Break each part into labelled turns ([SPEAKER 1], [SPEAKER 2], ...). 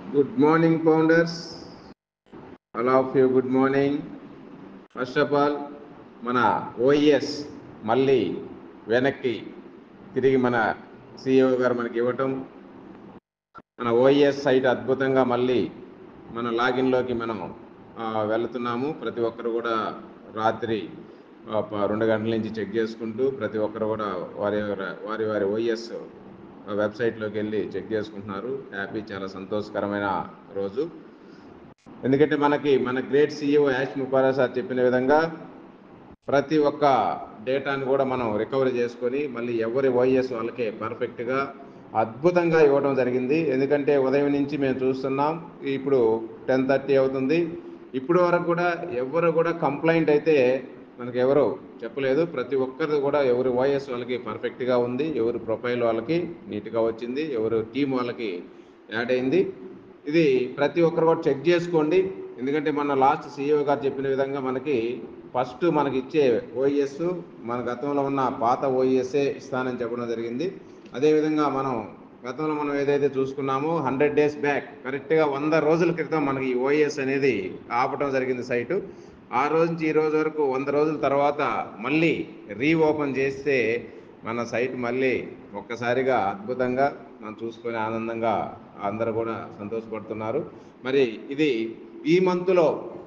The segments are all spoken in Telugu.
[SPEAKER 1] good morning founders all of you good morning first of all మన ఓఎస్ మళ్ళీ వెనక్కి తిరిగి మన సిఇఓ గారు మనకి ఇవ్వటం మన ఓఎస్ సైట్ అద్భుతంగా మళ్ళీ మన లాగిన్లోకి మనం ఆ, వెళ్తున్నాము ప్రతి ఒక్కరు కూడా రాత్రి ఆ, ప- రెండు గంటల నుంచి చెక్ చేసుకుంటూ ప్రతి ఒక్కరు కూడా వారి వారి వారి ఓఎస్ వెబ్సైట్లోకి వెళ్ళి చెక్ చేసుకుంటున్నారు హ్యాపీ చాలా సంతోషకరమైన రోజు ఎందుకంటే మనకి మన great CEO Ash Mupara sir చెప్పిన విధంగా ప్రతి ఒక్క డేటాను కూడా మనం రికవరీ చేసుకొని మళ్ళీ ఎవరి ఓఎస్ వాళ్ళకే పర్ఫెక్ట్గా అద్భుతంగా ఇవ్వడం జరిగింది ఎందుకంటే ఉదయం నుంచి మేము చూస్తున్నాం ఇప్పుడు టెన్ థర్టీ అవుతుంది ఇప్పుడు వరకు కూడా ఎవరు కూడా కంప్లైంట్ అయితే మనకి ఎవరు చెప్పలేదు ప్రతి ఒక్కరు కూడా ఎవరి వాయిస్ వాళ్ళకి పర్ఫెక్ట్గా ఉంది ఎవరి ప్రొఫైల్ వాళ్ళకి నీట్గా వచ్చింది ఎవరు టీం వాళ్ళకి యాడ్ అయింది ఇది ప్రతి ఒక్కరు కూడా చెక్ చేసుకోండి ఎందుకంటే మన లాస్ట్ సీఈఓ గారు చెప్పిన విధంగా మనకి ఫస్ట్ మనకి ఇచ్చే ఓఈఎస్ మన గతంలో ఉన్న పాత ఓఈఎస్ఏ ఇస్తానని చెప్పడం జరిగింది అదేవిధంగా మనం గతంలో మనం ఏదైతే చూసుకున్నామో హండ్రెడ్ డేస్ బ్యాక్ కరెక్ట్గా వంద రోజుల క్రితం మనకి ఈ ఓఎస్ అనేది ఆపటం జరిగింది సైటు ఆ రోజు నుంచి ఈ రోజు వరకు వంద రోజుల తర్వాత మళ్ళీ రీఓపెన్ చేస్తే మన సైట్ మళ్ళీ ఒక్కసారిగా అద్భుతంగా మనం చూసుకొని ఆనందంగా అందరూ కూడా సంతోషపడుతున్నారు మరి ఇది ఈ మంత్లో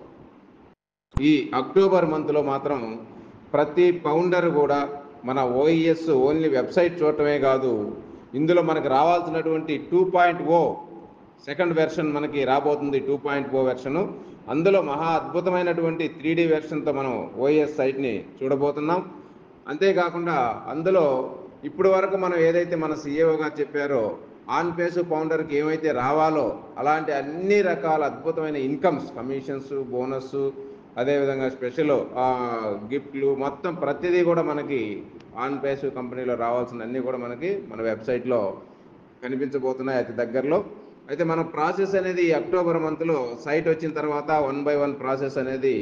[SPEAKER 1] ఈ అక్టోబర్ మంత్లో మాత్రం ప్రతి పౌండర్ కూడా మన ఓఈఎస్ ఓన్లీ వెబ్సైట్ చూడటమే కాదు ఇందులో మనకు రావాల్సినటువంటి two point O second version మనకి రాబోతుంది టూ పాయింట్ ఓ వెర్షను అందులో మహా అద్భుతమైనటువంటి త్రీ డి వెర్షన్తో మనం ఓఎస్ సైట్ని చూడబోతున్నాం అంతేకాకుండా అందులో ఇప్పుడు వరకు మనం ఏదైతే మన సీఈఓ గారు చెప్పారో ఆన్ పేస్ ఫౌండర్కి ఏమైతే రావాలో అలాంటి అన్ని రకాల అద్భుతమైన ఇన్కమ్స్ కమిషన్స్ బోనస్ అదేవిధంగా స్పెషల్ గిఫ్ట్లు మొత్తం ప్రతిదీ కూడా మనకి ఆన్ పేస్ కంపెనీలో రావాల్సిన అన్నీ కూడా మనకి మన వెబ్సైట్లో కనిపించబోతున్నాయి అతి దగ్గరలో అయితే మన ప్రాసెస్ అనేది ఈ అక్టోబర్ మంత్లో సైట్ వచ్చిన తర్వాత వన్ బై వన్ ప్రాసెస్ అనేది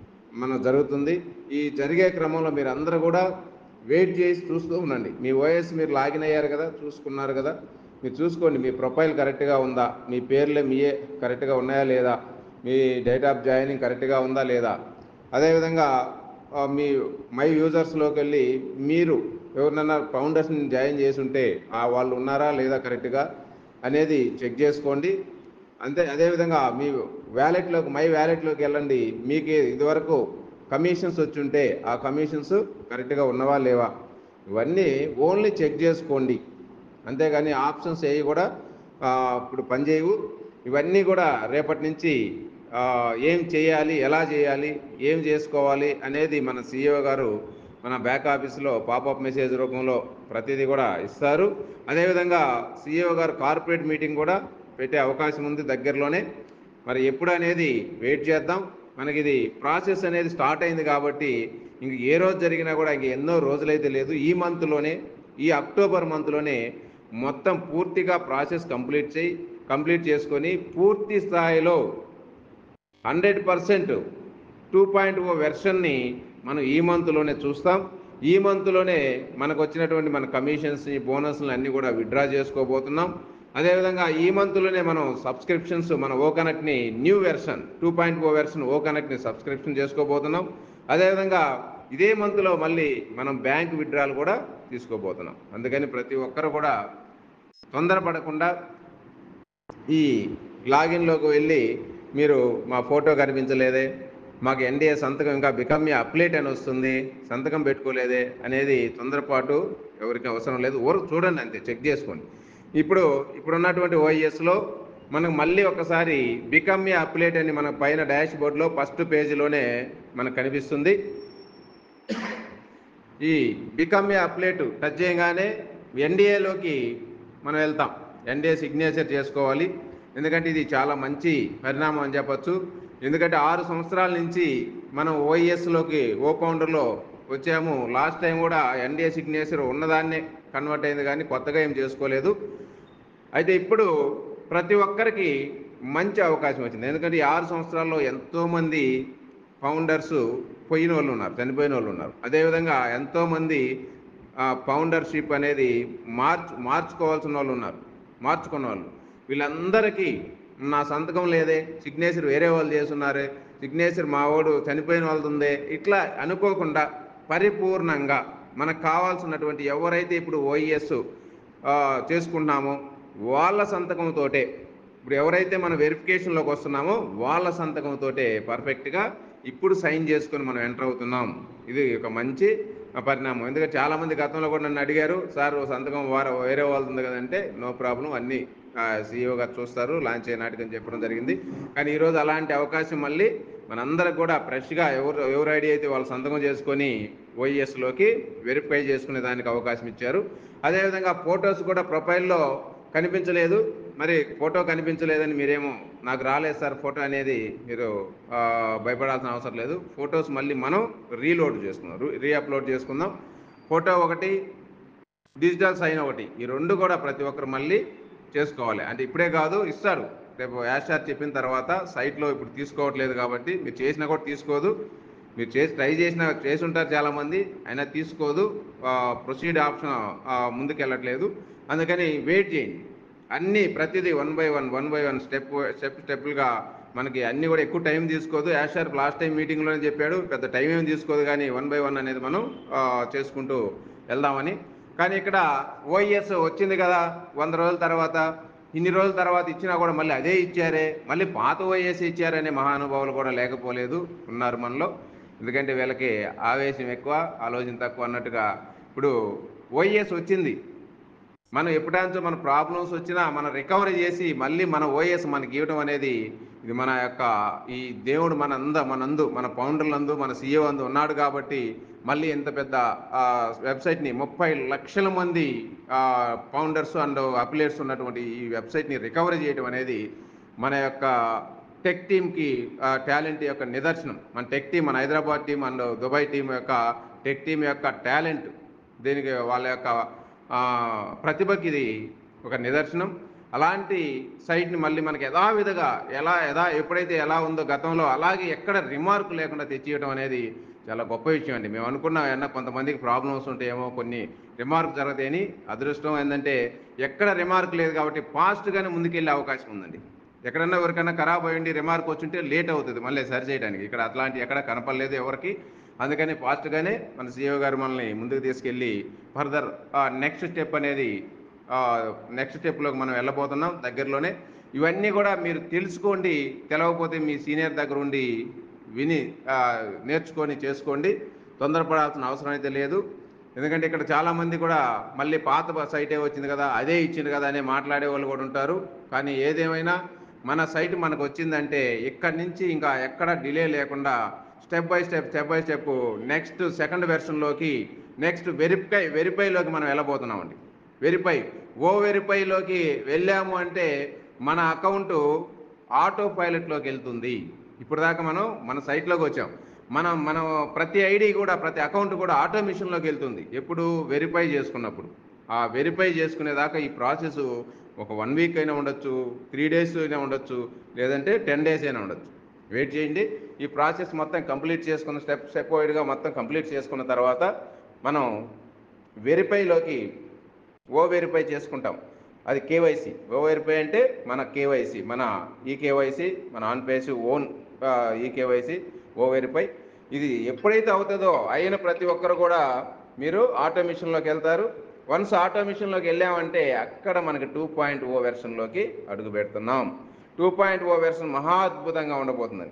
[SPEAKER 1] మన జరుగుతుంది ఈ జరిగే క్రమంలో మీరు అందరూ కూడా వెయిట్ చేసి చూస్తూ ఉండండి మీ ఓఎస్ మీరు లాగిన్ అయ్యారు కదా చూసుకున్నారు కదా మీరు చూసుకోండి మీ ప్రొఫైల్ కరెక్ట్గా ఉందా మీ పేర్లే మీయే కరెక్ట్గా ఉన్నాయా లేదా మీ డేట్ ఆఫ్ జాయినింగ్ కరెక్ట్గా ఉందా లేదా అదేవిధంగా ఆ, మీ మై యూజర్స్లోకి వెళ్ళి మీరు ఎవరినైనా ఫౌండర్స్ని జాయిన్ చేసి ఉంటే ఆ వాళ్ళు ఉన్నారా లేదా కరెక్ట్గా అనేది చెక్ చేసుకోండి అంతే అదేవిధంగా మీ వ్యాలెట్లోకి మై వ్యాలెట్లోకి వెళ్ళండి మీకు ఇదివరకు కమిషన్స్ వచ్చి ఉంటే ఆ కమిషన్స్ కరెక్ట్గా ఉన్నవా లేవా ఇవన్నీ ఓన్లీ చెక్ చేసుకోండి అంతేగాని ఆప్షన్స్ ఏవి కూడా ఆ, ఇప్పుడు పనిచేయవు ఇవన్నీ కూడా రేపటి నుంచి ఆ, ఏం చేయాలి ఎలా చేయాలి ఏం చేసుకోవాలి అనేది మన సీఈఓ గారు మన బ్యాక్ ఆఫీస్లో పాపప్ మెసేజ్ రూపంలో ప్రతిదీ కూడా ఇస్తారు అదేవిధంగా సీఈఓ గారు కార్పొరేట్ మీటింగ్ కూడా పెట్టే అవకాశం ఉంది దగ్గరలోనే మరి ఎప్పుడు అనేది వెయిట్ చేద్దాం మనకి ఇది ప్రాసెస్ అనేది స్టార్ట్ అయింది కాబట్టి ఇంక ఏ రోజు జరిగినా కూడా ఇంక ఎన్నో రోజులైతే లేదు ఈ మంత్లోనే ఈ అక్టోబర్ మంత్లోనే మొత్తం పూర్తిగా ప్రాసెస్ కంప్లీట్ చేయి కంప్లీట్ చేసుకొని పూర్తి స్థాయిలో hundred percent two point O వెర్షన్ని మనం ఈ మంత్లోనే చూస్తాం ఈ మంత్లోనే మనకు వచ్చినటువంటి మన కమిషన్స్ బోనస్లు అన్నీ కూడా విత్డ్రా చేసుకోబోతున్నాం అదేవిధంగా ఈ మంత్లోనే మనం సబ్స్క్రిప్షన్స్ మన ఓ కనెక్ట్ని new version two point O version O కనెక్ట్ని సబ్స్క్రిప్షన్ చేసుకోబోతున్నాం అదేవిధంగా ఇదే మంత్లో మళ్ళీ మనం బ్యాంక్ విత్డ్రాలు కూడా తీసుకోబోతున్నాం అందుకని ప్రతి ఒక్కరు కూడా తొందరపడకుండా ఈ లాగిన్లోకి వెళ్ళి మీరు మా ఫోటో కనిపించలేదే మాకు ఎన్డీఏ సంతకం ఇంకా బికమ్ ఏ అప్లేట్ అని వస్తుంది సంతకం పెట్టుకోలేదే అనేది తొందరపాటు ఎవరికి అవసరం లేదు ఊరు చూడండి అంతే చెక్ చేసుకోండి ఇప్పుడు ఇప్పుడున్నటువంటి ఓఈఎస్లో మనకు మళ్ళీ ఒకసారి బికమ్ ఏ అప్లేట్ అని మన పైన డాష్ బోర్డ్లో ఫస్ట్ పేజీలోనే మనకు కనిపిస్తుంది ఈ బికమ్ ఏ అప్లేట్ టచ్ చేయగానే ఎన్డీఏలోకి మనం వెళ్తాం ఎన్డీఏ సిగ్నేచర్ చేసుకోవాలి ఎందుకంటే ఇది చాలా మంచి పరిణామం అని చెప్పొచ్చు ఎందుకంటే ఆరు సంవత్సరాల నుంచి మనం ఓఈఎస్లోకి ఓ కౌంటర్లో వచ్చాము లాస్ట్ టైం కూడా ఎన్డీఏ సిగ్నేచర్ ఉన్నదాన్నే కన్వర్ట్ అయింది కానీ కొత్తగా ఏం చేసుకోలేదు అయితే ఇప్పుడు ప్రతి ఒక్కరికి మంచి అవకాశం వచ్చింది ఎందుకంటే ఈ ఆరు సంవత్సరాల్లో ఎంతోమంది ఫౌండర్స్ పోయిన వాళ్ళు ఉన్నారు చనిపోయిన వాళ్ళు ఉన్నారు అదేవిధంగా ఎంతోమంది ఫౌండర్షిప్ అనేది మార్చ్ మార్చుకోవాల్సిన వాళ్ళు ఉన్నారు మార్చుకున్న వాళ్ళు వీళ్ళందరికీ నా సంతకం లేదే సిగ్నేచర్ వేరే వాళ్ళు చేస్తున్నారు సిగ్నేచర్ మా వాడు చనిపోయిన వాళ్ళది ఉందే ఇట్లా అనుకోకుండా పరిపూర్ణంగా మనకు కావాల్సినటువంటి ఎవరైతే ఇప్పుడు ఓఈఎస్ చేసుకుంటున్నామో వాళ్ళ సంతకంతోటే ఇప్పుడు ఎవరైతే మన వెరిఫికేషన్లోకి వస్తున్నామో వాళ్ళ సంతకంతోటే పర్ఫెక్ట్గా ఇప్పుడు సైన్ చేసుకొని మనం ఎంటర్ అవుతున్నాం ఇది ఒక మంచి పరిణామం ఎందుకంటే చాలామంది గతంలో కూడా నన్ను అడిగారు సార్ ఓ సంతకం వార వేరే వాళ్ళది ఉంది కదంటే నో ప్రాబ్లం అన్నీ సీఈఓ గారు చూస్తారు లాంచ్ అయ్యే నాటికని చెప్పడం జరిగింది కానీ ఈరోజు అలాంటి అవకాశం మళ్ళీ మనందరికి కూడా ఫ్రెష్గా ఎవరు ఎవరు ఐడి అయితే వాళ్ళు సంతకం చేసుకొని ఓఈఎస్లోకి వెరిఫై చేసుకునే దానికి అవకాశం ఇచ్చారు అదేవిధంగా ఫొటోస్ కూడా ప్రొఫైల్లో కనిపించలేదు మరి ఫోటో కనిపించలేదని మీరేమో నాకు రాలేదు సార్ ఫోటో అనేది మీరు ఆ, భయపడాల్సిన అవసరం లేదు ఫొటోస్ మళ్ళీ మనం రీలోడ్ చేసుకుందాం రీ అప్లోడ్ చేసుకుందాం ఫోటో ఒకటి డిజిటల్ సైన్ ఒకటి ఈ రెండు కూడా ప్రతి ఒక్కరు మళ్ళీ చేసుకోవాలి అంటే ఇప్పుడే కాదు ఇస్తారు రేపు యాషార్ చెప్పిన తర్వాత సైట్లో ఇప్పుడు తీసుకోవట్లేదు కాబట్టి మీరు చేసినా కూడా తీసుకోదు మీరు చేసి ట్రై చేసిన చేసి ఉంటారు చాలామంది అయినా తీసుకోదు ప్రొసీడ్ ఆప్షన్ ముందుకు వెళ్ళట్లేదు అందుకని వెయిట్ చేయండి అన్నీ ప్రతిదీ one by one one by one step step స్టెప్లుగా మనకి అన్నీ కూడా ఎక్కువ టైం తీసుకోదు యాషార్ లాస్ట్ టైం మీటింగ్లోనే చెప్పాడు పెద్ద టైం ఏం తీసుకోదు కానీ వన్ బై వన్ అనేది మనం ఆ, చేసుకుంటూ వెళ్దామని కానీ ఇక్కడ ఓఈఎస్ వచ్చింది కదా వంద రోజుల తర్వాత ఇన్ని రోజుల తర్వాత ఇచ్చినా కూడా మళ్ళీ అదే ఇచ్చారే మళ్ళీ పాత ఓఎస్ ఇచ్చారనే మహానుభావులు కూడా లేకపోలేదు ఉన్నారు మనలో ఎందుకంటే వీళ్ళకి ఆవేశం ఎక్కువ ఆలోచన తక్కువ అన్నట్టుగా ఇప్పుడు ఓఎస్ వచ్చింది మనం ఎప్పుడంచో మన ప్రాబ్లమ్స్ వచ్చినా మనం రికవరీ చేసి మళ్ళీ మన ఓఎస్ మనకి ఇవ్వడం అనేది ఇది మన యొక్క ఈ దేవుడు మన అంద మనందు మన ఫౌండర్లందు మన సీఈఓ అందు ఉన్నాడు కాబట్టి మళ్ళీ ఇంత పెద్ద ఆ, వెబ్సైట్ని ముప్పై లక్షల మంది ఫౌండర్స్ అండ్ అప్లేట్స్ ఉన్నటువంటి ఈ వెబ్సైట్ని రికవరీ చేయడం అనేది మన యొక్క టెక్ టీమ్కి టాలెంట్ యొక్క నిదర్శనం మన టెక్ టీం మన Hyderabad team and Dubai team యొక్క టెక్ టీం యొక్క టాలెంట్ దీనికి వాళ్ళ యొక్క ఆ, ప్రతిభకి ఇది ఒక నిదర్శనం అలాంటి సైట్ని మళ్ళీ మనకి యథావిధిగా ఎలా యథా ఎప్పుడైతే ఎలా ఉందో గతంలో అలాగే ఎక్కడ రిమార్క్ లేకుండా తెచ్చియడం అనేది చాలా గొప్ప విషయం అండి మేము అనుకున్నాం ఏమన్నా కొంతమందికి ప్రాబ్లమ్స్ ఉంటాయేమో కొన్ని రిమార్క్ జరగదేని అదృష్టం ఏంటంటే ఎక్కడ రిమార్క్ లేదు కాబట్టి ఫాస్ట్గానే ముందుకెళ్ళే అవకాశం ఉందండి ఎక్కడన్నా ఎవరికైనా ఖరాబ్ అయ్యండి రిమార్క్ వచ్చుంటే లేట్ అవుతుంది మళ్ళీ సరి చేయడానికి ఇక్కడ అట్లాంటి ఎక్కడ కనపడలేదు ఎవరికి అందుకని ఫాస్ట్గానే మన సీఈఓ గారు మనల్ని ముందుకు తీసుకెళ్ళి ఫర్దర్ నెక్స్ట్ స్టెప్ అనేది నెక్స్ట్ స్టెప్లోకి మనం వెళ్ళబోతున్నాం దగ్గరలోనే ఇవన్నీ కూడా మీరు తెలుసుకోండి తెలవకపోతే మీ సీనియర్ దగ్గర ఉండి విని ఆ, నేర్చుకొని చేసుకోండి తొందరపడాల్సిన అవసరం అయితే లేదు ఎందుకంటే ఇక్కడ చాలామంది కూడా మళ్ళీ పాత సైటే వచ్చింది కదా అదే ఇచ్చింది కదా అని మాట్లాడే వాళ్ళు కూడా ఉంటారు కానీ ఏదేమైనా మన సైట్ మనకు వచ్చిందంటే ఇక్కడి నుంచి ఇంకా ఎక్కడ డిలే లేకుండా step by step step by step next second వెర్షన్లోకి నెక్స్ట్ వెరిఫై వెరిఫైలోకి మనం వెళ్ళబోతున్నామండి వెరిఫై ఓ వెరిఫైలోకి వెళ్ళాము అంటే మన అకౌంట్ ఆటో పైలట్లోకి వెళ్తుంది ఇప్పుడు దాకా మనం మన సైట్లోకి వచ్చాం మనం మనం ప్రతి ఐడి కూడా ప్రతి అకౌంట్ కూడా ఆటోమేషన్లోకి వెళ్తుంది ఎప్పుడు వెరిఫై చేసుకున్నప్పుడు ఆ వెరిఫై చేసుకునేదాకా ఈ ప్రాసెస్ ఒక వన్ వీక్ అయినా ఉండొచ్చు త్రీ డేస్ అయినా ఉండొచ్చు లేదంటే టెన్ డేస్ అయినా ఉండొచ్చు వెయిట్ చేయండి ఈ ప్రాసెస్ మొత్తం కంప్లీట్ చేసుకున్న స్టెప్ స్టెప్ వైడ్గా మొత్తం కంప్లీట్ చేసుకున్న తర్వాత మనం వెరిఫైలోకి ఓ వెరిఫై చేసుకుంటాం అది కేవైసీ ఓ వెరిఫై అంటే మన కేవైసీ మన ఈ కేవైసీ మన ఆన్ పేసి ఓన్ ఈ కేవైసీ ఓ వెరిఫై ఇది ఎప్పుడైతే అవుతుందో అయిన ప్రతి ఒక్కరు కూడా మీరు ఆటోమేషన్లోకి వెళ్తారు వన్స్ ఆటోమేషన్లోకి వెళ్ళామంటే అక్కడ మనకి టూ పాయింట్ ఓ వెర్షన్లోకి అడుగు పెడుతున్నాం టూ పాయింట్ ఓ వెర్షన్ మహా అద్భుతంగా ఉండబోతుందండి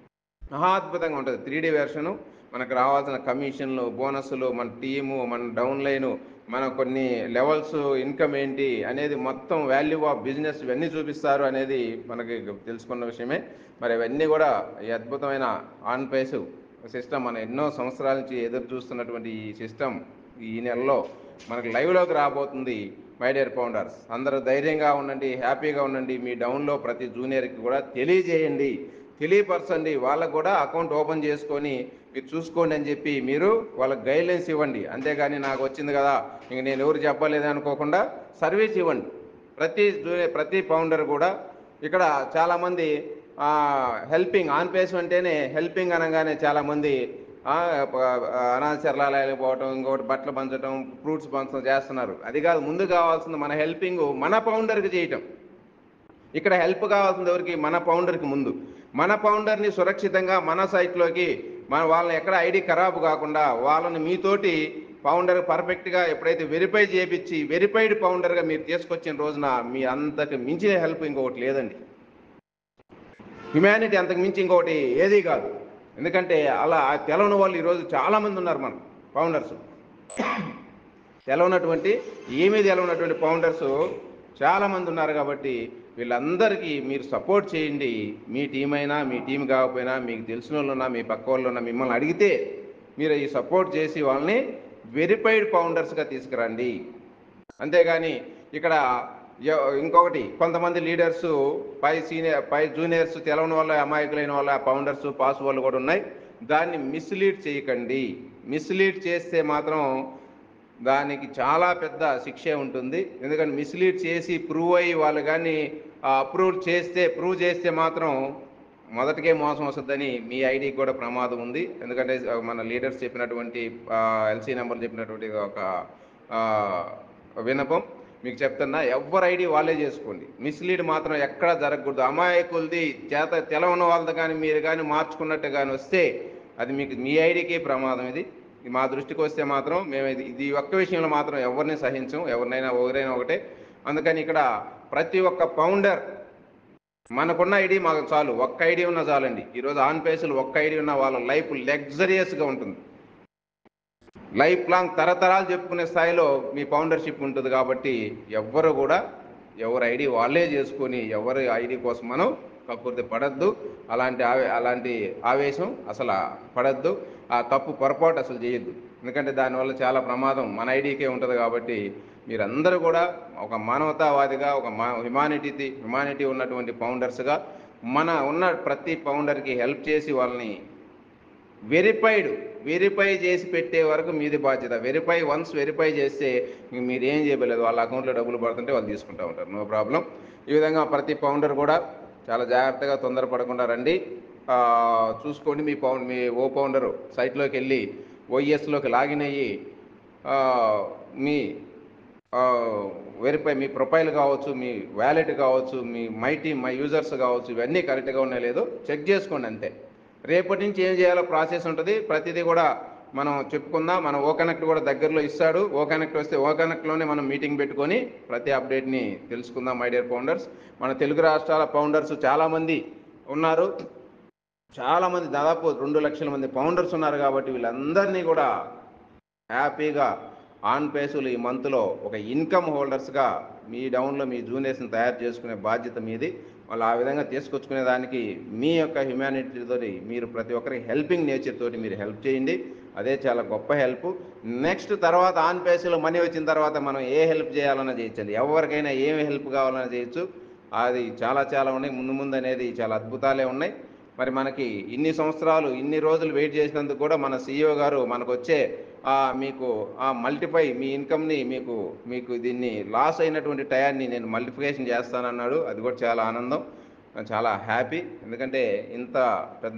[SPEAKER 1] మహా అద్భుతంగా ఉంటుంది త్రీ డీ వెర్షను మనకు రావాల్సిన కమిషన్లు బోనస్లు మన టీము మన డౌన్ లైను మన కొన్ని లెవెల్స్ ఇన్కమ్ ఏంటి అనేది మొత్తం వాల్యూ ఆఫ్ బిజినెస్ ఇవన్నీ చూపిస్తారు అనేది మనకి తెలుసుకున్న విషయమే మరి ఇవన్నీ కూడా ఈ అద్భుతమైన ఆన్ పేస్ సిస్టమ్ మన ఎన్నో సంవత్సరాల నుంచి ఎదురు చూస్తున్నటువంటి ఈ సిస్టమ్ ఈ నెలలో మనకు లైవ్లోకి రాబోతుంది మై డియర్ ఫౌండర్స్ అందరూ ధైర్యంగా ఉండండి హ్యాపీగా ఉండండి మీ డౌన్లో ప్రతి జూనియర్కి కూడా తెలియజేయండి తెలియపరచండి వాళ్ళకు కూడా అకౌంట్ ఓపెన్ చేసుకొని మీరు చూసుకోండి అని చెప్పి మీరు వాళ్ళకి గైడ్లైన్స్ ఇవ్వండి అంతేగాని నాకు వచ్చింది కదా ఇంక నేను ఎవరు చెప్పలేదు అనుకోకుండా సర్వీస్ ఇవ్వండి ప్రతి జూనియర్ ప్రతి ఫౌండర్ కూడా ఇక్కడ చాలామంది హెల్పింగ్ ఆన్ పేస్ అంటేనే హెల్పింగ్ అనగానే చాలామంది ఆ, ప- అనాథ చర్లాలయాలకు పోవటం ఇంకోటి బట్టలు పంచడం ఫ్రూట్స్ పంచడం చేస్తున్నారు అది కాదు ముందు కావాల్సింది మన హెల్పింగ్ మన ఫౌండర్కి చేయటం ఇక్కడ హెల్ప్ కావాల్సింది ఎవరికి మన ఫౌండర్కి ముందు మన ఫౌండర్ని సురక్షితంగా మన సైట్లోకి మన వాళ్ళని ఎక్కడ ఐడి ఖరాబ్ కాకుండా వాళ్ళని మీతోటి ఫౌండర్ పర్ఫెక్ట్గా ఎప్పుడైతే వెరిఫై చేయించి వెరిఫైడ్ ఫౌండర్గా మీరు తీసుకొచ్చిన రోజున మీ అంతకు మించిన హెల్ప్ ఇంకొకటి లేదండి హ్యుమానిటీ అంతకు మించి ఇంకొకటి ఏదీ కాదు ఎందుకంటే అలా తెలవని వాళ్ళు ఈరోజు చాలామంది ఉన్నారు మన ఫౌండర్స్ తెలవనటువంటి ఏమీ తెలవనటువంటి ఫౌండర్స్ చాలామంది ఉన్నారు కాబట్టి వీళ్ళందరికీ మీరు సపోర్ట్ చేయండి మీ టీం అయినా మీ టీం కాకపోయినా మీకు తెలిసిన వాళ్ళు ఉన్నా మీ పక్క వాళ్ళు ఉన్నా మిమ్మల్ని అడిగితే మీరు ఈ సపోర్ట్ చేసి వాళ్ళని వెరిఫైడ్ ఫౌండర్స్గా తీసుకురండి అంతేగాని ఇక్కడ ఎ- ఇంకొకటి కొంతమంది లీడర్స్ పై సీనియర్ పై జూనియర్స్ తెలవని వాళ్ళ అమాయకులైన వాళ్ళ ఫౌండర్స్ పాస్ వాళ్ళు కూడా ఉన్నాయి దాన్ని మిస్లీడ్ చేయకండి మిస్లీడ్ చేస్తే మాత్రం దానికి చాలా పెద్ద శిక్షే ఉంటుంది ఎందుకంటే మిస్లీడ్ చేసి ప్రూవ్ అయ్యి వాళ్ళు కానీ అప్రూవ్ చేస్తే ప్రూవ్ చేస్తే మాత్రం మొదటికే మోసం వస్తుందని మీ ఐడికి కూడా ప్రమాదం ఉంది ఎందుకంటే ఆ, మన లీడర్స్ చెప్పినటువంటి ఎల్సీ నెంబర్ చెప్పినటువంటి ఒక ఆ, విన్నపం మీకు చెప్తున్నా ఎవరి ఐడి వాళ్ళే చేసుకోండి మిస్లీడ్ మాత్రం ఎక్కడా జరగకూడదు అమాయకులది చేత తెలవని వాళ్ళది కానీ మీరు కానీ మార్చుకున్నట్టు కానీ వస్తే అది మీకు మీ ఐడికి ప్రమాదం ఇది ఇది మా దృష్టికి వస్తే మాత్రం మేము ఇది ఇది ఒక్క విషయంలో మాత్రం ఎవరిని సహించం ఎవరినైనా ఎవరైనా ఒకటే అందుకని ఇక్కడ ప్రతి ఒక్క ఫౌండర్ మనకున్న ఐడి మాకు చాలు ఒక్క ఐడి ఉన్నా చాలండి ఈరోజు ఆన్ పేసులు ఒక్క ఐడి ఉన్న వాళ్ళ లైఫ్ లగ్జరియస్గా ఉంటుంది లైఫ్ లాంగ్ తరతరాలు చెప్పుకునే స్థాయిలో మీ ఫౌండర్షిప్ ఉంటుంది కాబట్టి ఎవ్వరు కూడా ఎవరి ఐడి వాళ్ళే చేసుకొని ఎవరి ఐడి కోసం మనం కక్కుర్తి పడద్దు అలాంటి ఆవే అలాంటి ఆవేశం అసలు పడద్దు ఆ తప్పు పొరపాటు అసలు చేయొద్దు ఎందుకంటే దానివల్ల చాలా ప్రమాదం మన ఐడికే ఉంటుంది కాబట్టి మీరందరూ కూడా ఒక మానవతావాదిగా ఒక మా హ్యుమానిటీ హ్యుమానిటీ ఉన్నటువంటి ఫౌండర్స్గా మన ఉన్న ప్రతి ఫౌండర్కి హెల్ప్ చేసి వాళ్ళని వెరిఫైడ్ వెరిఫై చేసి పెట్టే వరకు మీది బాధ్యత వెరిఫై వన్స్ వెరిఫై చేస్తే ఇంక మీరు ఏం చేయలేదు వాళ్ళ అకౌంట్లో డబ్బులు పడుతుంటే వాళ్ళు తీసుకుంటూ ఉంటారు నో ప్రాబ్లం ఈ విధంగా ప్రతి ఫౌండర్ కూడా చాలా జాగ్రత్తగా తొందరపడకుండా రండి ఆ, చూసుకోండి మీ పౌండ్ మీ ఓ ఫౌండరు సైట్లోకి వెళ్ళి ఓఈఎస్లోకి లాగిన్ అయ్యి ఆ, మీ వెరిఫై మీ ప్రొఫైల్ కావచ్చు మీ వ్యాలెట్ కావచ్చు మీ మై టీమ్ మై యూజర్స్ కావచ్చు ఇవన్నీ కరెక్ట్గా ఉన్నాయో లేదో చెక్ చేసుకోండి అంతే రేపటి నుంచి ఏం చేయాలో ప్రాసెస్ ఉంటుంది ప్రతిదీ కూడా మనం చెప్పుకుందాం మన ఓ కనెక్ట్ కూడా దగ్గరలో ఇస్తాడు ఓ కనెక్ట్ వస్తే ఓ కనెక్ట్లోనే మనం మీటింగ్ పెట్టుకొని ప్రతి అప్డేట్ని తెలుసుకుందాం మై డియర్ ఫౌండర్స్ మన తెలుగు రాష్ట్రాల ఫౌండర్స్ చాలామంది ఉన్నారు చాలామంది దాదాపు రెండు లక్షల మంది ఫౌండర్స్ ఉన్నారు కాబట్టి వీళ్ళందరినీ కూడా హ్యాపీగా ఆన్ పేసులు ఈ మంత్లో ఒక ఇన్కమ్ హోల్డర్స్గా మీ డౌన్లో మీ జూనియర్స్ని తయారు చేసుకునే బాధ్యత మీది వాళ్ళు ఆ విధంగా తీసుకొచ్చుకునే దానికి మీ యొక్క హ్యుమానిటీతో మీరు ప్రతి ఒక్కరికి హెల్పింగ్ నేచర్ తోటి మీరు హెల్ప్ చేయండి అదే చాలా గొప్ప హెల్ప్ నెక్స్ట్ తర్వాత ఆన్ పేసులో మనీ వచ్చిన తర్వాత మనం ఏ హెల్ప్ చేయాలన్నా చేయొచ్చండి ఎవరికైనా ఏమి హెల్ప్ కావాలన్నా చేయొచ్చు అది చాలా చాలా ఉన్నాయి ముందు ముందు అనేది చాలా అద్భుతాలే ఉన్నాయి మరి మనకి ఇన్ని సంవత్సరాలు ఇన్ని రోజులు వెయిట్ చేసినందుకు కూడా మన సీఈఓ గారు మనకు వచ్చే ఆ, మీకు ఆ మల్టిపై మీ ఇన్కమ్ని మీకు మీకు దీన్ని లాస్ అయినటువంటి టయాన్ని నేను మల్టిఫికేషన్ చేస్తానన్నాడు అది కూడా చాలా ఆనందం నేను చాలా హ్యాపీ ఎందుకంటే ఇంత పెద్ద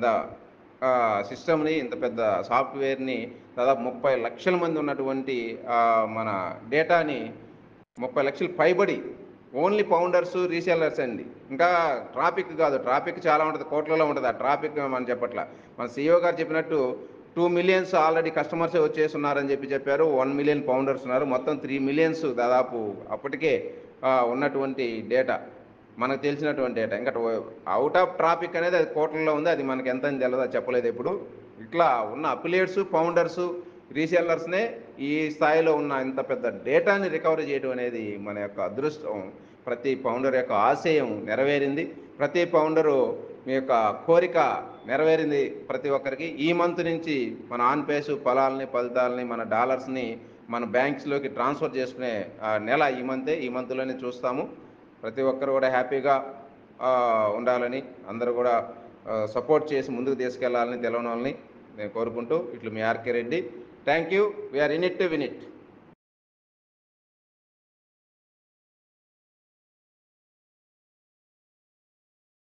[SPEAKER 1] సిస్టమ్ని ఇంత పెద్ద సాఫ్ట్వేర్ని దాదాపు ముప్పై లక్షల మంది ఉన్నటువంటి ఆ, మన డేటాని ముప్పై లక్షలు పైబడి ఓన్లీ ఫౌండర్స్ రీసేలర్స్ అండి ఇంకా ట్రాఫిక్ కాదు ట్రాఫిక్ చాలా ఉంటుంది కోట్లలో ఉంటుంది ఆ ట్రాఫిక్ మనం చెప్పట్ల మన సీఈఓ గారు చెప్పినట్టు టూ మిలియన్స్ ఆల్రెడీ కస్టమర్సే వచ్చేసి ఉన్నారని చెప్పి చెప్పారు వన్ మిలియన్ ఫౌండర్స్ ఉన్నారు మొత్తం త్రీ మిలియన్స్ దాదాపు అప్పటికే ఆ, ఉన్నటువంటి డేటా మనకు తెలిసినటువంటి డేటా ఇంకా అవుట్ ఆఫ్ ట్రాఫిక్ అనేది అది కోట్లలో ఉంది అది మనకి ఎంత అని తెలియదు అది చెప్పలేదు ఇప్పుడు ఇట్లా ఉన్న అఫిలియేట్స్ ఫౌండర్స్ రీసెల్లర్స్నే ఈ స్థాయిలో ఉన్న ఇంత పెద్ద డేటాని రికవరీ చేయడం అనేది మన యొక్క అదృష్టం ప్రతి ఫౌండర్ యొక్క ఆశయం నెరవేరింది ప్రతి ఫౌండరు మీ యొక్క కోరిక నెరవేరింది ప్రతి ఒక్కరికి ఈ మంత్ నుంచి మన ఆన్ పేసు ఫలాల్ని ఫలితాలని మన డాలర్స్ని మన బ్యాంక్స్లోకి ట్రాన్స్ఫర్ చేసుకునే ఆ, నెల ఈ మంతే ఈ మంత్లోనే చూస్తాము ప్రతి ఒక్కరు కూడా హ్యాపీగా ఆ, ఉండాలని అందరూ కూడా సపోర్ట్ చేసి ముందుకు తీసుకెళ్లాలని తెలవని వాళ్ళని నేను కోరుకుంటూ ఇట్లు మీ R K Reddy thank you we are in it to win it